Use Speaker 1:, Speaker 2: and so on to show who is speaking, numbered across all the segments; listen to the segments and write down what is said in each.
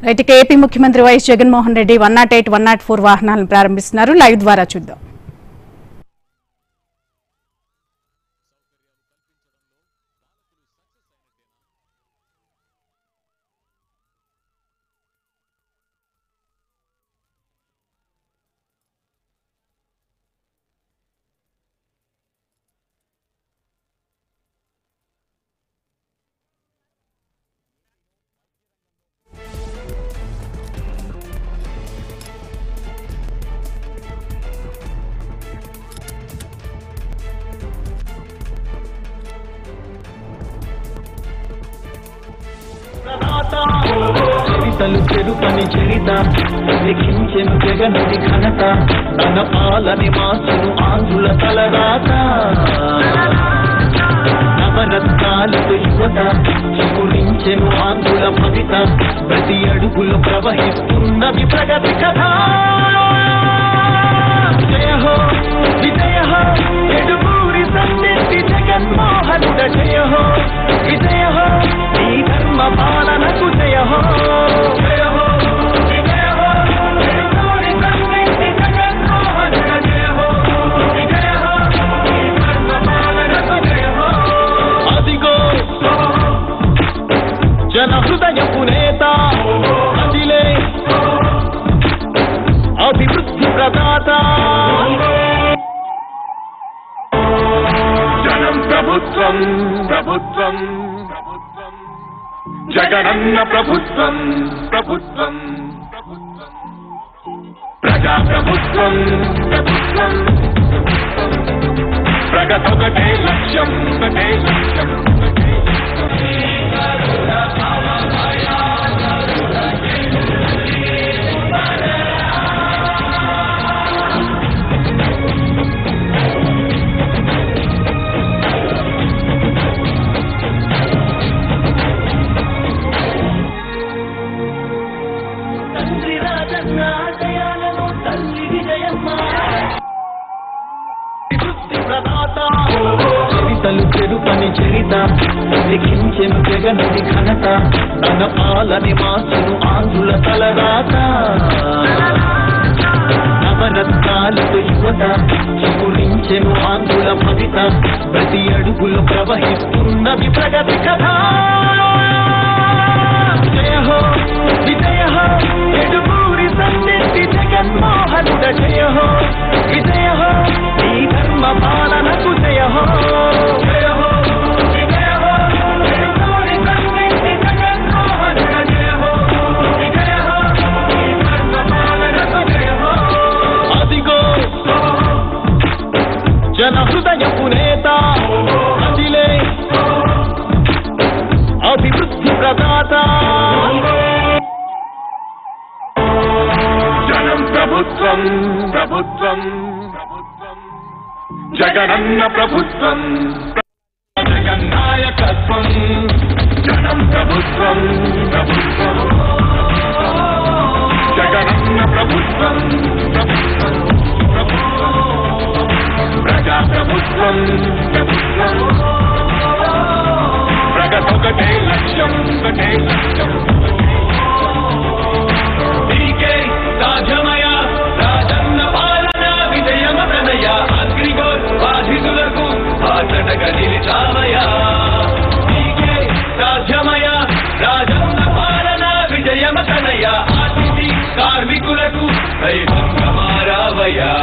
Speaker 1: right ఇక AP ముఖ్యమంత్రి YS Jaganmohan Reddy one nought eight one nought four వాహనాలను ప్రారంభిస్తున్నారు లైవ్ ద్వారా చూద్దాం
Speaker 2: చరితలు చెరుపని చరిత లిఖించెను జగనది ఘనత తన పాలని మాసును ఆంధ్రుల తలరాత నవరత్నాలతో యువత చిగురించెను ఆంధ్రుల భవిత ప్రతి అడుగులు ప్రవహిస్తున్నది ప్రగతి కథ జయ హో విజయ హో ఎడుగూరి సందేశి జగన్మోహనుడ జయ హో విజయ హో ఈ ధర్మ పాలనకు జయ హో జయ హో విజయ హో ఎడుగూరి సందేశి జగన్మోహనుడ జయ హో విజయ హో ఈ ధర్మ పాలనకు జయ హో అదిగో జన హృదయపు నేత అదిలే అభివృద్ధి ప్రదాత జనం ప్రభుత్వం ప్రభుత్వం ప్రభుత్వం జగనన్న ప్రభుత్వం ప్రభుత్వం ప్రభుత్వం ప్రజా ప్రభుత్వం ప్రభుత్వం ప్రగతొకటే లక్ష్యం ఒకటే లక్ష్యం ఒకటే తండ్రి రాజన్న ఆశయాలను తల్లి విజయమ్మ విముక్తి ప్రదాత చరితలు చెరుపని చరిత లిఖించెను జగనది ఘనత తన పాలని మాసును ఆంధ్రుల తలరాత నవరత్నాలతో యువత చిగురించెను ఆంధ్రుల భవిత ప్రతి అడుగులు ప్రవహిస్తున్నది ప్రగతి కథ జయ హో విజయ హో ఎడుగూరి సందేశి జగన్మోహనుడ జయ హో విజయ హో ఈ ధర్మ పాలనకు జయ హో జయ హో విజయ హో ఎడుగూరి సందేశి జగన్మోహనుడ జయ హో విజయ హో ఈ ధర్మ పాలనకు జయ హో అదిగో జన హృదయపు నేత అదిలే అభివృద్ధి ప్రదాత జనం ప్రభుత్వం ప్రభుత్వం ప్రభుత్వం జగనన్న ప్రభుత్వం జగన్నాయకత్వం జనం ప్రభుత్వం ప్రభుత్వం జగనన్న ప్రభుత్వం ప్రభుత్వం ప్రభుత్వం ప్రజా ప్రభుత్వం ప్రభుత్వం ప్రగతొకటే లక్ష్యం ఒకటే లక్ష్యం నీకే సాధ్యమయ రాజన్న పాలన విజయమ ప్రణయ అగ్రిగోల్ బాధితులకు బాధటగా నిలిచామయ నీకే సాధ్యమయ రాజన్న పాలన విజయమ ప్రణయ అతిథి కార్మికులకు దైవంగా మారావయ్యా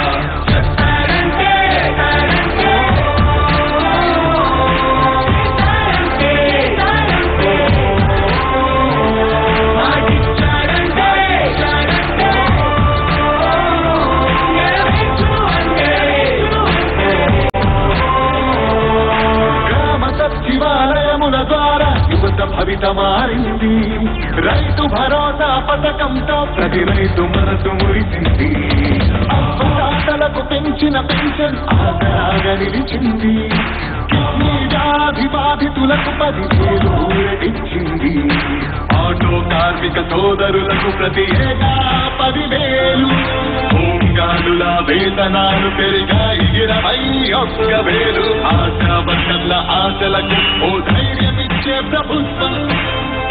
Speaker 2: గ్రామ సచివాలయముల ద్వారా యువత భవిత మారింది రైతు భరోసా పథకంతో ప్రతి రైతు మనసు మురిసింది అప్పదాతలకు పెంచిన పెన్షన్ ఆసరాగా నిలిచింది కిడ్నీ వ్యాధి బాధితులకు పదివేలు ఊరటిచ్చింది ఆటో కార్మిక సోదరులకు ప్రతి ఏటా పదివేలు హోంగార్డుల వేతనాలు పెరిగాయి ఇరవై ఒక్క వేలు ఆశా వర్కర్ల ఆశలకు ఓ ధైర్యమిచ్చే ప్రభుత్వం